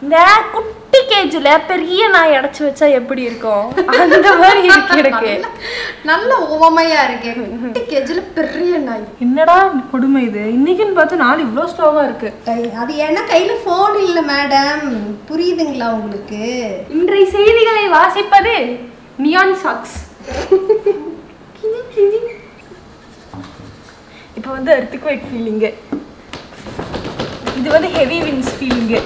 இந்த குட்டி கேஜ்ல பெரிய நாய் அடைச்சு வச்சா எப்படி இருக்கும் அந்த மாதிரி இருக்கு எனக்கு நல்ல உவமையா இருக்கு குட்டி கேஜில பெரிய நாய் என்னடா கொடுமை இது இன்னைக்குன்னு பார்த்து நாள் இவ்வளோ ஸ்லோவா இருக்கு கை- அது என்ன கையில போன் இல்ல மேடம் புரியுதுங்களா உங்களுக்கு இன்றைய செய்திகளை வாசிப்பது நியான் சாக்ஸ் இப்போ வந்து அர்த்திக் வைக் ஃபீலிங்கு இது வந்து ஹெவி வின்ஸ் feeling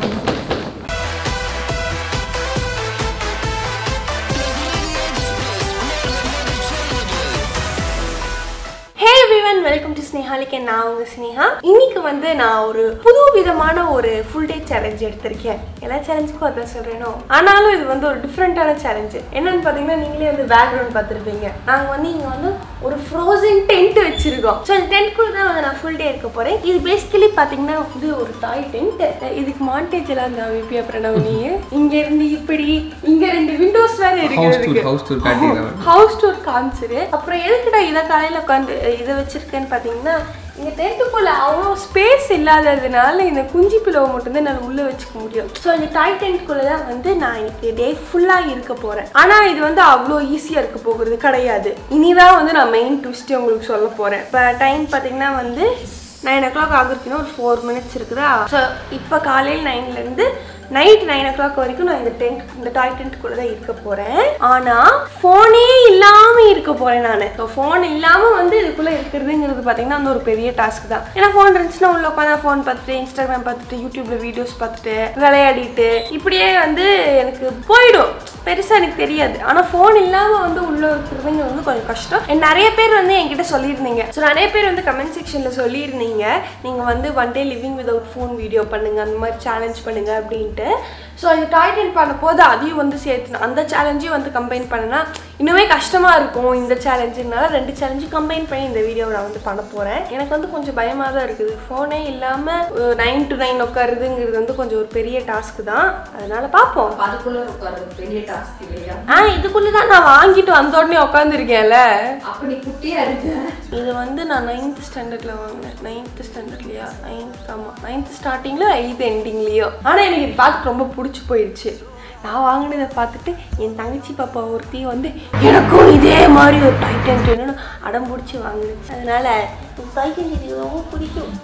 hey everyone welcome to ஸ்னேஹாலிக்கு நான் உங்க ஸ்னேஹா இன்னைக்கு வந்து நான் ஒரு புது விதமான ஒரு ஃபுல் டே சேலஞ்ச் எடுத்திருக்கேன் எல்லா சேலஞ்சுக்கும் அதான் சொல்றேனோ ஆனாலும் இது வந்து ஒரு டிஃப்ரெண்டான சேலஞ்சு என்னன்னு பார்த்தீங்கன்னா நீங்களே வந்து பேக்ரவுண்ட் பார்த்துருப்பீங்க நாங்கள் வந்து இங்கே வந்து ஒரு ஃப்ரோசன் டென்ட் வச்சிருக்கோம் ஸோ அந்த டென்ட்குள்ள தான் வந்து நான் ஃபுல் டே இருக்க போறேன் இது பேசிக்கலி பார்த்தீங்கன்னா வந்து ஒரு தாய் டென்ட் இதுக்கு மாண்டேஜ் எல்லாம் இந்த விபியா பிரணவனி இங்க இருந்து இப்படி இங்க ரெண்டு விண்டோஸ் வேற ஹவுஸ் டூர் இருக்கு ஹவுஸ் டூர் காட்டிடுறேன் ஹவுஸ் டூர் காமிச்சிரு அப்புறம் எதுக்குடா இதை காலையில் உட்காந்து இதை வச்சிருக்கேன்னு பார்த்தீங்கன்னா இந்த டென்ட்டுக்குள்ள அவ்வளோ ஸ்பேஸ் இல்லாததுனால இந்த குஞ்சு பிளவை மட்டும்தான் நான் உள்ளே வச்சுக்க முடியும் ஸோ இந்த டாய் டென்ட்குள்ளே தான் வந்து நான் இன்னைக்கு டே ஃபுல்லாக இருக்க போகிறேன் ஆனால் இது வந்து அவ்வளோ ஈஸியாக இருக்க போகிறது கிடையாது இனிதான் வந்து நான் மெயின் ட்விஸ்ட்டே உங்களுக்கு சொல்ல போகிறேன் இப்போ டைம் பார்த்தீங்கன்னா வந்து நைன் ஓ கிளாக் ஆகுறதுக்குன்னா ஒரு ஃபோர் மினிட்ஸ் இருக்குதா ஸோ இப்போ காலையில் நைன்லேருந்து நைட் நைன் ஓ கிளாக் வரைக்கும் நான் இந்த டென்ட் இந்த டாய் டென்ட்டுக்குள்ளே தான் இருக்க போகிறேன் ஆனால் ஃபோனே இல்லாமல் இருக்க போகிறேன் நான் ஸோ ஃபோன் இல்லாமல் வந்து இதுக்குள்ளே இருக்கிறதுங்கிறது பார்த்தீங்கன்னா வந்து ஒரு பெரிய டாஸ்க் தான் ஏன்னா ஃபோன் இருந்துச்சுன்னா உள்ள உட்காந்து ஃபோன் பார்த்துட்டு இன்ஸ்டாகிராம் பார்த்துட்டு யூடியூப்ல வீடியோஸ் பார்த்துட்டு விளையாடிட்டு இப்படியே வந்து எனக்கு போயிடும் பெருசாக எனக்கு தெரியாது ஆனால் ஃபோன் இல்லாமல் வந்து உள்ள இருக்கிறதுங்க வந்து கொஞ்சம் கஷ்டம் And நிறைய பேர் வந்து என்கிட்ட சொல்லியிருந்தீங்க ஸோ நிறைய பேர் வந்து கமெண்ட் செக்ஷனில் சொல்லியிருந்தீங்க நீங்கள் வந்து one day living without phone video பண்ணுங்க அந்த மாதிரி சேலஞ்ச் பண்ணுங்க அப்படின்ட்டு ஸோ இந்த டாய்டன் பண்ண போது அதையும் வந்து சேர்த்து அந்த சேலஞ்சையும் வந்து கம்பைன் பண்ணனா இன்னுமே கஷ்டமாக இருக்கும் இந்த சேலஞ்சுனால ரெண்டு சேலஞ்சும் கம்பைன் பண்ணி இந்த வீடியோவை நான் வந்து பண்ண போகிறேன் எனக்கு வந்து கொஞ்சம் பயமாக தான் இருக்குது ஃபோனே இல்லாமல் நைன் டு நைன் உட்காருதுங்கிறது வந்து கொஞ்சம் ஒரு பெரிய டாஸ்க் தான் அதனால பார்ப்போம் அதுக்குள்ள உட்காரு பெரிய டாஸ்க் இல்லையா ஆ இதுக்குள்ளே தான் நான் வாங்கிட்டு வந்த உடனே உட்காந்துருக்கேன்ல அப்ப நீ குட்டியா இருக்க இது வந்து நான் நைன்த் ஸ்டாண்டர்டில் வாங்கினேன் நைன்த் ஸ்டாண்டர்ட்லையா நைன்த் ஆமாம் நைன்த் ஸ்டார்டிங்கில் எயித் எண்டிங்லேயோ ஆனால் எனக்கு இது பார்த்து ரொம்ப பிடிச்சி போயிடுச்சு நான் வாங்கினதை பார்த்துட்டு என் தங்கச்சி பாப்பா ஒருத்தி வந்து எனக்கும் இதே மாதிரி ஒரு டைட்டன் வேணும்னு அடம் பிடிச்சி வாங்கினுச்சு அதனால இந்த டைட்டன் எனக்கு ரொம்ப பிடிக்கும்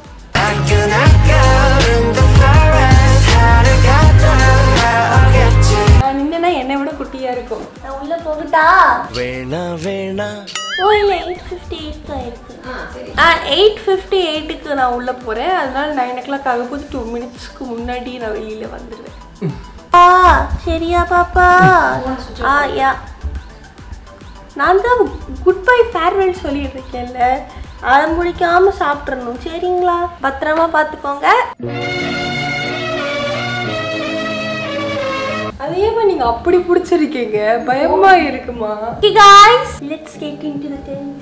நான் நின்னா என்னை விட குட்டியா இருக்கும் நான் உள்ள போகட்டா வேணா வேணா ஓ இல்லை எயிட் ஃபிஃப்டி எயிட் தான் இருக்கு ஆ எயிட் ஃபிஃப்டி எயிட்டுக்கு நான் உள்ளே போகிறேன் அதனால நைன் ஓ கிளாக் ஆகும்போது டூ மினிட்ஸ்க்கு முன்னாடி நான் வெளியில் வந்துடுவேன் ஆ சரியா பாப்பா ஆ யா நான் தான் குட் பை ஃபேர்வெல் சொல்லிட்டு இருக்கேன்ல அதை முடிக்காம சாப்பிட்றணும் சரிங்களா பத்திரமா பார்த்துக்கோங்க அதே மாதிரி நீங்க அப்படி பிடிச்சிருக்கீங்க பயமா இருக்குமா okay guys let's get into the tent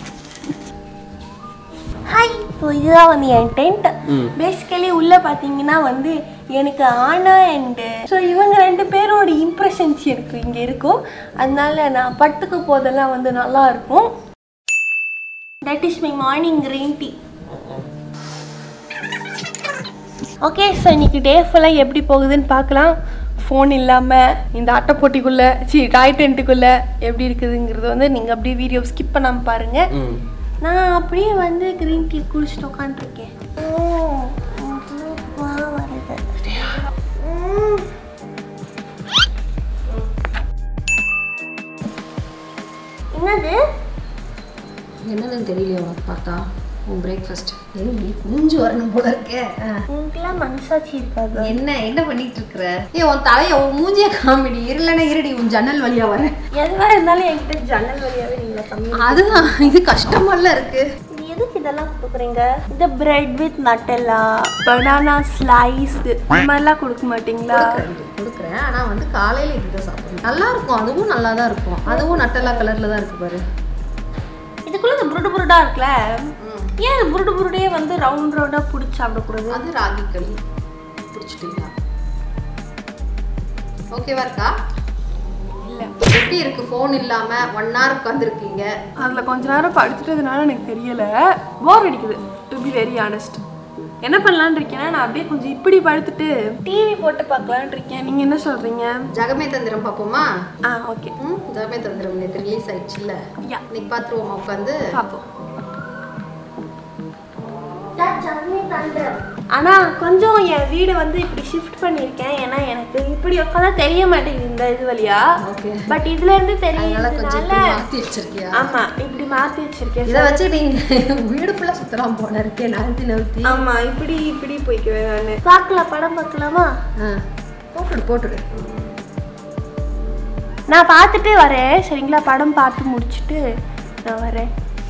hi so இதுதான் வந்து என் டென்ட் பேசிக்கலி உள்ள பார்த்தீங்கன்னா வந்து எனக்கு ஆனா அண்டு ஸோ இவங்க ரெண்டு பேரோட இம்ப்ரெஷன்ஸ் எனக்கு இங்கே இருக்கும் அதனால நான் படுத்துக்க போதெல்லாம் வந்து நல்லா இருக்கும் that is my morning green tea okay so இன்னைக்கு டே ஃபுல்லாக எப்படி போகுதுன்னு பார்க்கலாம் ஃபோன் இல்லாமல் இந்த அட்டை போட்டிக்குள்ளே சி டாய் டென்ட்டுக்குள்ளே எப்படி இருக்குதுங்கிறது வந்து நீங்கள் அப்படியே வீடியோ ஸ்கிப் பண்ணாமல் பாருங்கள் நான் அப்படியே வந்து க்ரீன் டீ குடிச்சிட்டு உட்காந்துருக்கேன் ஓ தூக்கமா வருது ம். என்னது என்னதுன்னு தெரியல உனக்கு பார்த்தா உன் பிரேக்ஃபாஸ்ட் எங்க குஞ்சு வரணும் போல இருக்கே ஆ. உங்களுக்குலாம் மனசாட்சி இருக்காது என்ன என்ன பண்ணிட்டு இருக்கிற ஏ உன் தலைய உன் மூஞ்சிய காமெடி இருலனா இருடி உன் ஜன்னல் வழியா வரேன் எதுவாக இருந்தாலும் என்கிட்ட ஜன்னல் வழியாகவே நீங்கள் கம்மி அதுதான் இது கஷ்டமால இருக்கு இது எதுக்கு இதெல்லாம் கொடுக்குறீங்க இந்த bread with Nutella banana slice இது மாதிரிலாம் கொடுக்க மாட்டீங்களா கொடுக்குறேன் ஆனா வந்து காலையில இதுதான் சாப்பிடுறேன் நல்லா இருக்கும் அதுவும் நல்லா தான் இருக்கும் அதுவும் நட்டலா கலர்ல தான் இருக்கு பாரு இதுக்குள்ள இந்த புருடு புருடா இருக்குல்ல ஏன் இந்த புருடு புருடே வந்து ரவுண்ட் ரவுண்டா பிடிச்சி சாப்பிடக்கூடாது அது ராகி களி பிடிச்சிட்டீங்களா ஓகேவா இருக்கா இல்ல எப்படி இருக்கு ஃபோன் இல்லாம ஒன் ஹவர் உட்காந்துருக்கீங்க அதுல கொஞ்ச நேரம் படுத்துட்டதுனால எனக்கு தெரியல போர் அடிக்குது டு பி வெரி ஆனஸ்ட் என்ன பண்ணலான்னு இருக்கேன்னா நான் அப்படியே கொஞ்சம் இப்படி படுத்துட்டு டிவி போட்டு பார்க்கலான்னு இருக்கேன் நீங்க என்ன சொல்றீங்க ஜகமே தந்திரம் பார்ப்போமா ஆ ஓகே ம் ஜகமே தந்திரம் நேற்று ரிலீஸ் ஆயிடுச்சுல்ல யா இன்னைக்கு பார்த்துருவோமா உட்காந்து பார்ப்போம் ஆனா கொஞ்சம் என் வீடை வந்து இப்படி ஷிஃப்ட் பண்ணியிருக்கேன் ஏன்னா எனக்கு இப்படி உட்காந்தா தெரிய மாட்டேங்குது இந்த இது வழியா ஓகே பட் இதுல இருந்து அதனால கொஞ்சம் தெரியறதுனால இப்படி மாற்றி வச்சிருக்கியா ஆமா இப்படி மாத்தி வச்சிருக்கேன் இதை வச்சுக்கிட்டு நீங்க வீடு ஃபுல்லாக சுத்தலாம் போல இருக்கே நகர்த்தி நகர்த்தி ஆமா இப்படி இப்படி போய்க்குவேன் நானு பார்க்கலாம் படம் பார்க்கலாமா ஆ போட்டுடு போட்டுடு நான் பார்த்துட்டு வரேன் சரிங்களா படம் பார்த்து முடிச்சுட்டு நான் வரேன்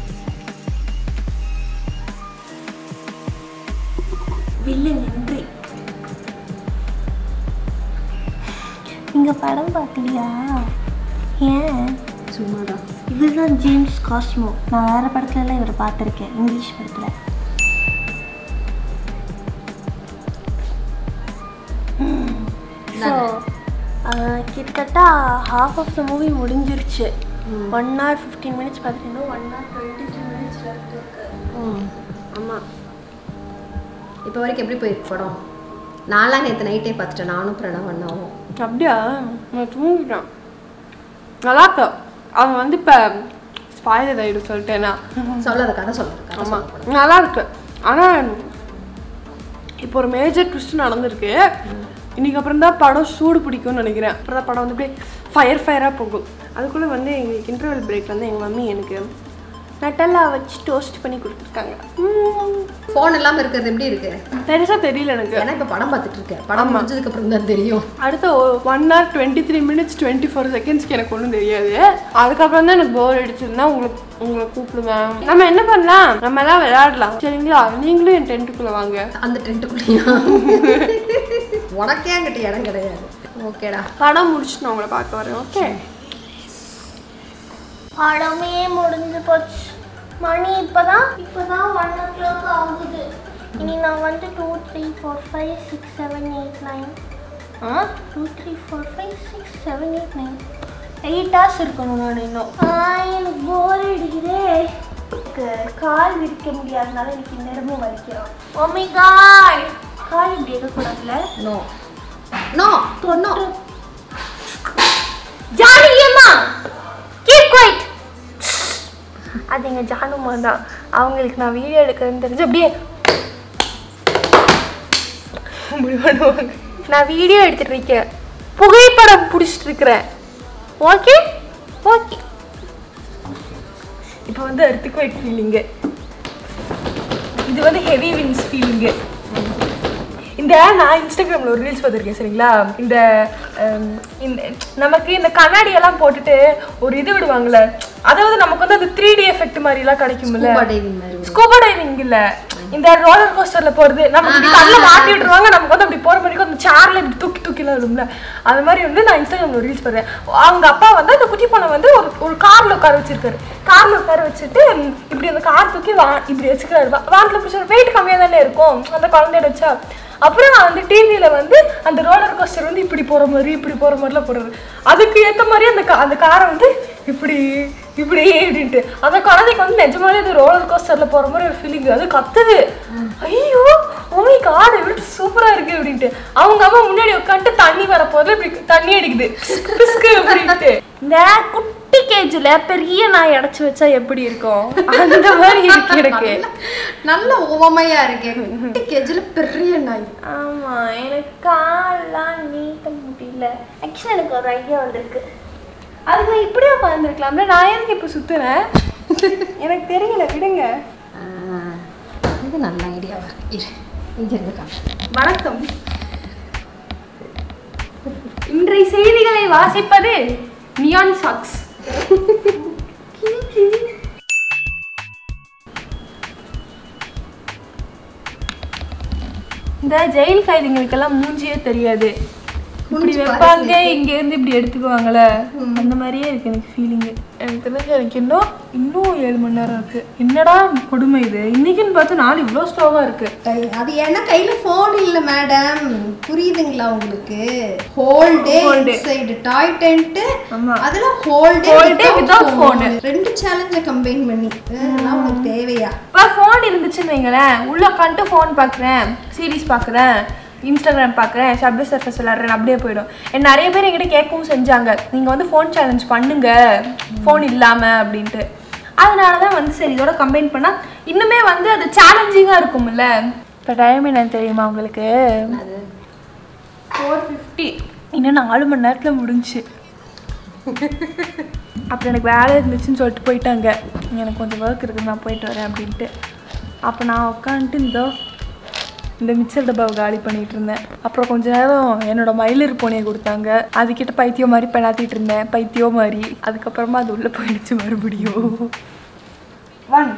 வில்லன் நன்றி நீங்க படம் பார்க்கலையா ஏன் சும்மாதான் இவர் தான் ஜேம்ஸ் காஸ்மோ நான் வேற படத்துல எல்லாம் இவரை பார்த்துருக்கேன் இங்கிலீஷ் படத்துல ஸோ கிட்டத்தட்ட ஹாஃப் ஆஃப் த மூவி முடிஞ்சிருச்சு ஒன் ஹவர் ஃபிஃப்டீன் மினிட்ஸ் பார்த்துட்டு one hour twenty three minutes இருக்கு ம் ஆமாம் இப்போ வரைக்கும் எப்படி போயிருக்கு படம் நான்லாம் நேற்று நைட்டே பார்த்துட்டேன் நானும் பிரணவ் அண்ணாவும் அப்படியா நான் தூங்கிட்டேன் நல்லா இருக்கு அவன் வந்து இப்போ ஸ்பாயிலர் ஆகிடும் சொல்லிட்டேனா சொல்லாத கதை சொல்லாத கதை ஆமாம் சொல்லக்கூடாது. நல்லா இருக்கு ஆனால் இப்போ ஒரு மேஜர் ட்விஸ்ட் நடந்திருக்கு இன்னைக்கு அப்புறம் தான் படம் சூடு பிடிக்கும்னு நினைக்கிறேன் அப்புறம் தான் படம் வந்து அப்படியே ஃபயர் ஃபயராக போகும் அதுக்குள்ளே வந்து எங்களுக்கு இன்டர்வல் பிரேக் வந்து எங்கள் மம்மி எனக்கு நட்டல்லா வச்சு டோஸ்ட் பண்ணி கொடுத்துருக்காங்க ஃபோன் இல்லாமல் இருக்கிறது எப்படி இருக்கு பெருசாக தெரியல எனக்கு ஏன்னா இப்போ படம் பார்த்துட்டு இருக்கேன் படம் முடிஞ்சதுக்கு அப்புறம் தான் தெரியும் அடுத்த one hour twenty three minutes twenty four செகண்ட்ஸ்க்கு எனக்கு ஒன்றும் தெரியாது அதுக்கப்புறம் தான் எனக்கு போர் அடிச்சதுன்னா உங்களுக்கு உங்களை கூப்பிடுவேன் நம்ம என்ன பண்ணலாம் நம்ம எல்லாம் விளையாடலாம் சரிங்களா நீங்களும் என் டென்ட்டுக்குள்ளே வாங்க அந்த டென்ட்டுக்குள்ளேயா உனக்கே அங்கிட்ட இடம் கிடையாது ஓகேடா படம் முடிச்சுட்டு நான் உங்களை பார்க்க வரேன் ஓகே படமே முடிஞ்சு போச்சு மணி இப்போதான் இப்போதான் ஒன் ஓ கிளாக் ஆகுது இனி நான் வந்து two three four five six seven eight nine ஆ two three four five six seven eight nine eight hours இருக்கணும் நான் இன்னும் ஆ எனக்கு போர் அடிக்குதே எனக்கு கால் விரிக்க முடியாதனால எனக்கு இந்த இடமும் வலிக்கிறோம் ஓமிகாய் கால் இப்படி இருக்கக்கூடாதுல நோ நோ நோ ஜானகியம்மா கீப் குவைட் அது எங்கள் ஜானுமா தான் அவங்களுக்கு நான் வீடியோ எடுக்கிறேன்னு தெரிஞ்சு அப்படியே இப்படி பண்ணுவாங்க நான் வீடியோ எடுத்துட்டு இருக்கேன் புகைப்படம் பிடிச்சிட்டு இருக்கிறேன் ஓகே ஓகே இப்போ வந்து அடுத்துக்கு வெயிட் ஃபீலிங்கு இது வந்து ஹெவி வின்ஸ் ஃபீலிங்கு இந்த நான் இன்ஸ்டாகிராமில் ஒரு ரீல்ஸ் பார்த்துருக்கேன் சரிங்களா இந்த ஹம், இந்த நமக்கு இந்த கண்ணாடி எல்லாம் போட்டுட்டு ஒரு இது விடுவாங்கல்ல அதாவது நமக்கு வந்து அந்த த்ரீ டி எஃபெக்ட் மாதிரிலாம் கிடைக்கும்ல ஸ்கூபா டைவிங் மாதிரி வரும். ஸ்கூபா டைவிங் இல்ல இந்த ரோலர் கோஸ்டர்ல போறது நமக்கு இப்படி கண்ணில் மாட்டி விட்டுருவாங்க நமக்கு வந்து அப்படி போற மாதிரி அந்த சேர்ல இப்படி தூக்கி தூக்கிலாம் விடும்ல அது மாதிரி வந்து நான் இன்ஸ்டாகிராம்ல ரீல்ஸ் பாருறேன் அவங்க அப்பா வந்து அந்த குட்டி பொண்ணை வந்து ஒரு ஒரு கார்ல உட்கார வச்சிருக்காரு கார்ல உட்கார வச்சுட்டு ம், இப்படி அந்த கார் தூக்கி வா இப்படி வச்சுக்கிறாரு வா- வானத்துல பிடிச்ச வெயிட் கம்மியா தானே இருக்கும் அந்த குழந்தையோட வச்சா அப்புறம் அந்த டிவியில வந்து அந்த ரோலர் கோஸ்டர் வந்து இப்படி போற மாதிரி இப்படி போற மாதிரிலாம் போடுறது அதுக்கு ஏத்த மாதிரி அந்த கா- அந்த காரை வந்து இப்படி இப்படி இப்படின்ட்டு அந்த குழந்தைக்கு வந்து நிஜமாலே அது ரோலர் கோஸ்டர்ல போற மாதிரி ஒரு ஃபீலிங் அது கத்துது ஐயோ ஓமை காடு எப்படி சூப்பரா இருக்கு அப்படின்ட்டு அவங்க அம்மா முன்னாடி உட்காந்துட்டு தண்ணி வர போதுல இப்படி தண்ணி அடிக்குது பிஸ்கு அப்படின்ட்டு இந்த குட்டி கேஜ்ல பெரிய நாய் அடைச்சு வச்சா எப்படி இருக்கும் அந்த மாதிரி இருக்கு எனக்கு நல்ல உவமையா இருக்கே குட்டி கெஜில பெரிய நாய் ஆமா எனக்கு கால்லாம் நீட்ட முடியல ஆக்சுவலி எனக்கு ஒரு ஐடியா வந்திருக்கு அதுக்கு நான் இப்படியே உட்காந்துருக்கலாம்ல நான் எதுக்கு இப்போ சுத்துறேன் எனக்கு தெரியல விடுங்க ஆ, இது நல்ல ஐடியாவா இருக்கு இரு இங்க இருந்து காமி வணக்கம் இன்றைய செய்திகளை வாசிப்பது நியான் சாக்ஸ் இந்த ஜெயில் கைதிகளுக்கெல்லாம் மூஞ்சியே தெரியாது இப்படி வைப்பாங்க இங்க இருந்து இப்படி எடுத்துக்குவாங்கல்ல அந்த மாதிரியே இருக்கு எனக்கு ஃபீலிங் எனக்கு தெரிஞ்சு எனக்கு இன்னும் இன்னும் ஏழு மணி நேரம் இருக்கு என்னடா கொடுமை இது இன்னைக்குன்னு பார்த்து நாள் இவ்வளோ ஸ்லோவா இருக்கு கை- அது ஏன்னா கையில போன் இல்ல மேடம் புரியுதுங்களா உங்களுக்கு ஹோல் டே சைடு டாய் டென்ட் ஆமா. அதுல whole day Whole day without phone. ரெண்டு சேலஞ்ச கம்பைன் பண்ணி அதெல்லாம் உனக்கு தேவையா இப்போ ஃபோன் இருந்துச்சுன்னு வைங்களேன் உள்ள உட்காந்துட்டு ஃபோன் பார்க்குறேன் சீரிஸ் பார்க்குறேன் இன்ஸ்டாகிராம் பார்க்குறேன் சப்வே சர்ஃபஸ் விளாட்றேன் அப்படியே போயிடும் என் நிறைய பேர் என்கிட்ட கேட்கவும் செஞ்சாங்க நீங்கள் வந்து ஃபோன் சேலஞ்ச் பண்ணுங்க ஃபோன் இல்லாமல் அப்படின்ட்டு அதனால தான் வந்து சரி இதோட கம்பைன் பண்ணால் இன்னுமே வந்து அது சேலஞ்சிங்காக இருக்கும்ல இப்போ டைம் என்ன தெரியுமா உங்களுக்கு ஃபோர் ஃபிஃப்டி இன்னும் நாலு மணி நேரத்தில் முடிஞ்சுச்சு அப்புறம் எனக்கு வேலை இருந்துச்சுன்னு சொல்லிட்டு போயிட்டாங்க எனக்கு கொஞ்சம் ஒர்க் இருக்குது நான் போயிட்டு வரேன் அப்படின்ட்டு அப்போ நான் உட்காந்துட்டு இந்த இந்த மிக்சர் டப்பாவை காலி பண்ணிட்டு இருந்தேன் அப்புறம் கொஞ்ச நேரம் என்னோட மயிலிர் பூனையை கொடுத்தாங்க அதுக்கிட்ட பைத்தியம் மாதிரி பெணாத்திட்டு இருந்தேன் பைத்தியம் மாதிரி அதுக்கப்புறமா அது உள்ளே போயிடுச்சு மறுபடியும் ஒன்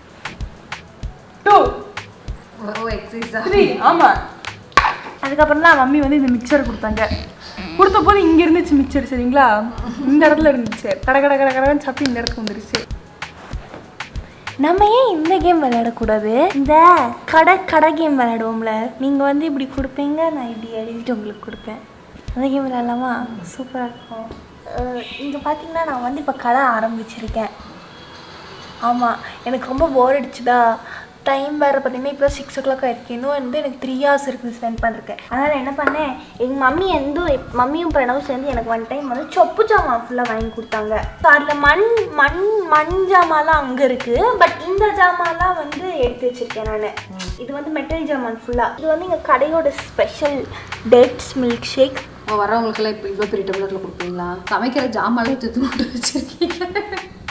டூ ஓ எக்ஸசைஸா த்ரீ ஆமாம் அதுக்கப்புறம் தான் மம்மி வந்து இந்த மிக்சர் கொடுத்தாங்க கொடுத்த போது இங்கே இருந்துச்சு மிக்சர் சரிங்களா இந்த இடத்துல இருந்துச்சு கட கட கட கடன்னு சாப்பிட்டு இந்த இடத்துக்கு வந்துருச்சு நம்ம ஏன் இந்த கேம் விளையாடக்கூடாது இந்த கடை கடை கேம் விளையாடுவோம்ல நீங்கள் வந்து இப்படி கொடுப்பீங்க நான் இப்படி எழுதிட்டு உங்களுக்கு கொடுப்பேன் அந்த கேம் விளையாடலாமா சூப்பராக இருக்கும் இங்கே பார்த்தீங்கன்னா நான் வந்து இப்போ கடை ஆரம்பிச்சிருக்கேன் ஆமாம் எனக்கு ரொம்ப போர் அடிச்சுதா டைம் வேறு பார்த்தீங்கன்னா இப்போ சிக்ஸ் ஓ கிளாக் ஆயிருக்கு இன்னும் வந்து எனக்கு த்ரீ ஹவர்ஸ் இருக்குது ஸ்பெண்ட் பண்ணுறதுக்கு அதனால் என்ன பண்ணேன் எங்கள் மம்மி வந்து மம்மியும் பிரணவும் சேர்ந்து எனக்கு ஒன் டைம் வந்து சொப்பு ஜாமான் ஃபுல்லாக வாங்கி கொடுத்தாங்க ஸோ அதில் மண் மண் மண் ஜாமான்லாம் அங்கே இருக்குது பட் இந்த ஜாமான்லாம் வந்து எடுத்து வச்சுருக்கேன் நான் இது வந்து மெட்டல் ஜாமான் ஃபுல்லாக இது வந்து எங்கள் கடையோட ஸ்பெஷல் டேட்ஸ் மில்க் ஷேக் வரவங்களுக்கெல்லாம் இப்போ இவ்வளோ பெரிய டம்ளரில் கொடுப்பீங்களா சமைக்கிற ஜாமான்லாம் தூத்து போட்டு வச்சிருக்கீங்க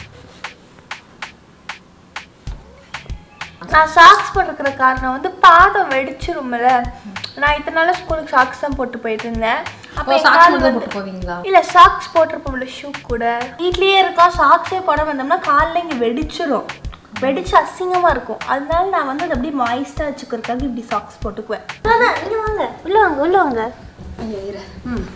நான் சாக்ஸ் போட்டிருக்கிற காரணம் வந்து பாதம் வெடிச்சிரும்ல நான் இத்தனை நாள் ஸ்கூலுக்கு சாக்ஸ் தான் போட்டு போயிட்டு இருந்தேன் அப்போ ஓ என் சாக்ஸ் கால் மட்டும் தான் வந்து- போட்டு போவீங்களா இல்ல சாக்ஸ் போட்டிருப்போம்ல ஷூ கூட வீட்லயே இருக்கோம் சாக்ஸே போட வந்தோம்னா காலில் இங்கே வெடிச்சிரும் வெடிச்சு அசிங்கமா இருக்கும் அதனால நான் வந்து அதை அப்படியே மாய்ஸ்டா வச்சுக்கிறதுக்காக இப்படி சாக்ஸ் போட்டுக்குவேன் அதான் இங்க வாங்க உள்ள வாங்க உள்ள வாங்க ஐயா, இரு ம்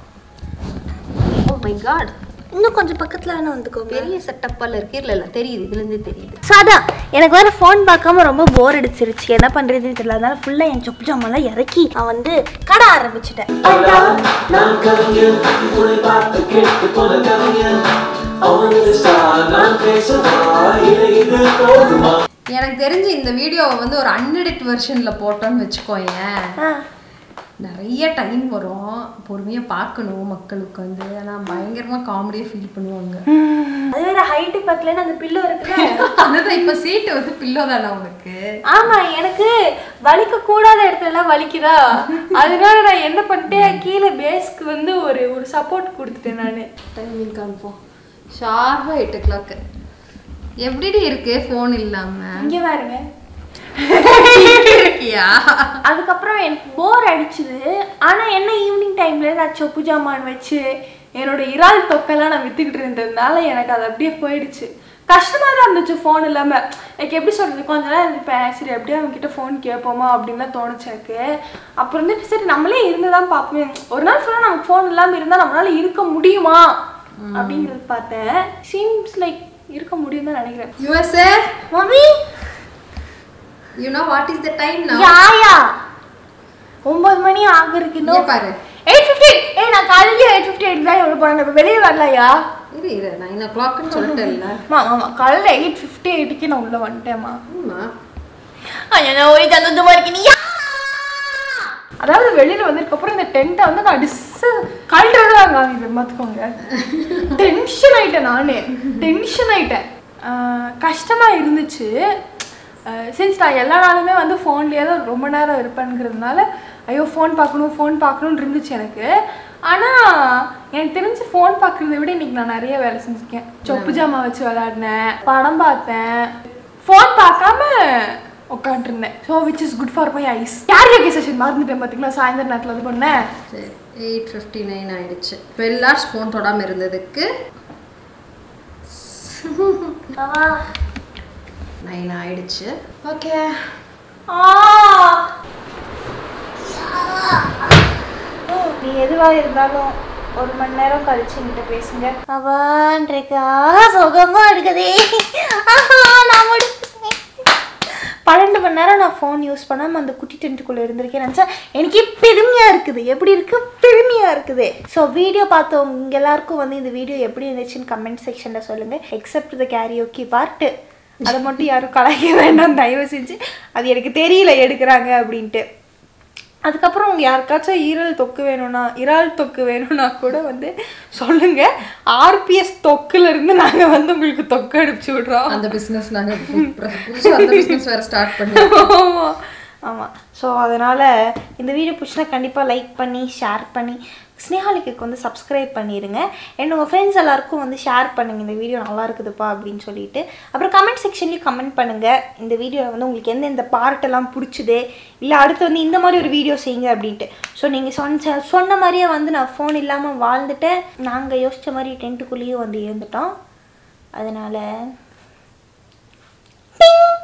ஓ மை காட் இன்னும் கொஞ்சம் பக்கத்துல வேணா வந்துக்கோங்க பெரிய செட்டப்பால் இருக்கு இல்லை இல்லை தெரியுது இதுலேருந்தே தெரியுது சாதா எனக்கு வேற ஃபோன் பார்க்காம ரொம்ப போர் அடிச்சிருச்சு என்ன பண்றதுன்னு தெரியல அதனால ஃபுல்லா என் சொப்பு ஜாமெல்லாம் இறக்கி நான் வந்து கடை ஆரம்பிச்சிட்டேன் நான் கவிஞன் உன்னை பார்த்து கேட்டு போன கவிஞன் அவனது ஸ்டார் நான் பேசவா இல்லை இது போதுமா எனக்கு தெரிஞ்சு இந்த வீடியோவை வந்து ஒரு அன்எடிட் வெர்ஷனில் போட்டோன்னு வச்சுக்கோயேன் ஆ. நிறைய டைம் வரும் பொறுமையாக பார்க்கணும் மக்களுக்கு வந்து ஆனால் பயங்கரமாக காமெடியாக ஃபீல் பண்ணுவாங்க அது வேற ஹைட்டு பக்கலன்னு அந்த பில்லோ இருக்குல்ல அதுதான் இப்போ சீட்டு வந்து பில்லோ தானே உனக்கு ஆமா எனக்கு வலிக்க கூடாத இடத்துல எல்லாம் வலிக்குதா அதனால நான் என்ன பண்ணிட்டேன் கீழே பேஸ்க்கு வந்து ஒரு ஒரு சப்போர்ட் கொடுத்துட்டேன் நானு டைமிங் காமிப்போம் ஷார்ப்பாக எயிட் ஓ கிளாக்கு எப்படிடி இருக்கு ஃபோன் இல்லாமல் இங்க பாருங்க இருக்கியா அதுக்கப்புறம் எனக்கு போர் அடிச்சுது ஆனா என்ன ஈவினிங் டைம்ல நான் சொப்பு ஜாமான் வச்சு என்னோட இறால் தொக்கெல்லாம் நான் வித்துக்கிட்டு இருந்ததுனால எனக்கு அது அப்படியே போயிடுச்சு கஷ்டமா தான் இருந்துச்சு ஃபோன் இல்லாம எனக்கு எப்படி சொல்றது கொஞ்ச நேரம் இருப்பேன் சரி அப்படியே அவங்க கிட்ட ஃபோன் கேட்போமா அப்படின்லாம் தோணுச்சு எனக்கு அப்புறம் வந்துட்டு சரி நம்மளே இருந்து தான் பார்ப்போமே ஒரு நாள் ஃபுல்லாக நமக்கு ஃபோன் இல்லாம இருந்தா நம்மளால இருக்க முடியுமா அப்படிங்கிறது பார்த்தேன் சீம்ஸ் லைக் இருக்க முடியும் தான் நினைக்கிறேன் USA mummy you know what is the time now யாயா ஒன்பது மணி ஆகுறதுக்கு இங்க பாரு எயிட் ஃபிஃப்டி ஏய் நான் காலையில எயிட் ஃபிஃப்டி எயிட் தான் எவ்வளோ போனேன் இப்போ வெளியே வரலையா இரு இரு நைன் ஓ கிளாக்னு சொல்லிட்டேன்ல ஆமா ஆமா காலையில எயிட் ஃபிஃப்டி எயிட்டுக்கு நான் உள்ள வந்துட்டேம்மா ஆமா ஐயா ஒரே சந்தோஷமா இருக்கீங்க அதாவது வெளியில வந்ததுக்கு அப்புறம் இந்த டென்ட்டை வந்து நான் டிஸ் கழட்டுறதா காமிப்பேன் பார்த்துக்கோங்க டென்ஷன் ஆயிட்டேன் நானே டென்ஷன் ஆயிட்டேன் ஆஹ் கஷ்டமா இருந்துச்சு சின்ஸ் நான் எல்லா நாளுமே வந்து ஃபோன்லேயே தான் ரொம்ப நேரம் இருப்பேங்கிறதுனால ஐயோ ஃபோன் பார்க்கணும் ஃபோன் பார்க்கணும்னு இருந்துச்சு எனக்கு ஆனால் எனக்கு தெரிஞ்சு ஃபோன் பார்க்குறத விட இன்னைக்கு நான் நிறைய வேலை செஞ்சுருக்கேன் சொப்பு ஜாமா வச்சு விளையாடினேன் படம் பார்த்தேன் ஃபோன் பார்க்காம உட்காந்துருந்தேன் so which is good for my eyes யார் யோகே செஷன் மறந்துட்டேன் பார்த்தீங்களா சாயந்தர நேரத்தில் இது பண்ணேன் சரி எயிட் ஃபிஃப்டி நைன் ஆயிடுச்சு டுவெல் ஹவர்ஸ் ஃபோன் தொடாமல் இருந்ததுக்கு நைன் ஆயிடுச்சு ஓகே நீ எதுவாக இருந்தாலும் ஒரு மணி நேரம் கழிச்சு என்கிட்ட பேசுங்க அவான்றிருக்கா சுகமா இருக்குதே ஆஹா, நான் முடிச்சிட்டேன். பன்னெண்டு மணி நேரம் நான் ஃபோன் யூஸ் பண்ணாமல் அந்த குட்டி டென்ட்டுக்குள்ளே இருந்திருக்கேன் நினச்சா எனக்கே பெருமையாக இருக்குது எப்படி இருக்கு பெருமையாக இருக்குது ஸோ வீடியோ பார்த்தவங்க எல்லாருக்கும் வந்து இந்த வீடியோ எப்படி இருந்துச்சுன்னு கமெண்ட் செக்ஷனில் சொல்லுங்கள் எக்ஸப்ட் த கேரியோக்கி பார்ட்டு அதை மட்டும் யாரும் கலாய்க்க வேண்டாம் தயவு செஞ்சு அது எனக்கு தெரியல எடுக்கிறாங்க அப்படின்ட்டு அதுக்கப்புறம் உங்க யாருக்காச்சும் ஈரல் தொக்கு வேணும்னா இறால் தொக்கு வேணும்னா கூட வந்து சொல்லுங்க ஆர்பிஎஸ் தொக்குல இருந்து நாங்க வந்து உங்களுக்கு தொக்கு அனுப்பிச்சு விடுறோம் அந்த பிஸ்னஸ் நாங்கள் புதுசாக அந்த பிஸ்னஸ் வேறு ஸ்டார்ட் பண்ணி ஆமா ஆமாம் ஸோ அதனால் இந்த வீடியோ பிடிச்சினா கண்டிப்பாக லைக் பண்ணி ஷேர் பண்ணி ஸ்னேஹாலிக்கு வந்து சப்ஸ்கிரைப் பண்ணிடுங்க அண்ட் உங்கள் ஃப்ரெண்ட்ஸ் எல்லாருக்கும் வந்து ஷேர் பண்ணுங்கள் இந்த வீடியோ நல்லா இருக்குதுப்பா அப்படின்னு சொல்லிட்டு அப்புறம் கமெண்ட் செக்ஷன்லேயும் கமெண்ட் பண்ணுங்கள் இந்த வீடியோவில் வந்து உங்களுக்கு எந்த இந்த பார்ட்டெல்லாம் பிடிச்சிது இல்லை அடுத்து வந்து இந்த மாதிரி ஒரு வீடியோ செய்யுங்க அப்படின்ட்டு ஸோ நீங்கள் சொன்ன சொன்ன மாதிரியே வந்து நான் ஃபோன் இல்லாமல் வாழ்ந்துட்டேன் நாங்கள் யோசித்த மாதிரி டென்ட்டுக்குள்ளேயும் வந்து இருந்துட்டோம் அதனால்